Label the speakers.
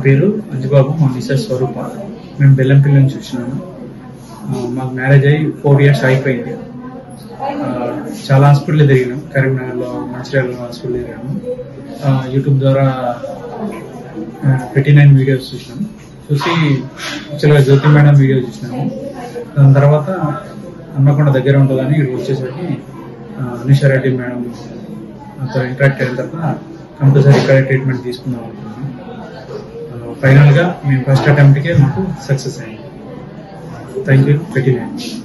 Speaker 1: పేరు అంజుబాబు మా మిసెస్ స్వరూప మేము బెల్లంపల్లి నుంచి వచ్చినాము ఆ, మాకు మ్యారేజ్ అయ్యి ఫోర్ ఇయర్స్ అయిపోయింది ఆ, చాలా హాస్పిటల్ తిరిగినాం కరీంనగర్లో మంచిర్యాలలో హాస్పిటల్ తిరిగాము ఆ, యూట్యూబ్ ద్వారా పెట్టి నైన్ వీడియోస్ చూసినాం చూసి యాక్చువల్గా జ్యోతి మేడం వీడియో చూసినాము దాని తర్వాత హన్మకొండ దగ్గర ఉంటుందని ఇక్కడ వచ్చేసరికి ఆ, అనుషా రెడ్డి మేడం అంతా ఇంటరాక్ట్ అయిన తర్వాత కంపల్సరీ ఇక్కడ ట్రీట్మెంట్ తీసుకుందాం అనుకున్నాను ఫైనల్గా మేము ఫస్ట్ అటెంప్ట్కే మాకు సక్సెస్ అయింది థ్యాంక్ యూ పెట్టి నైన్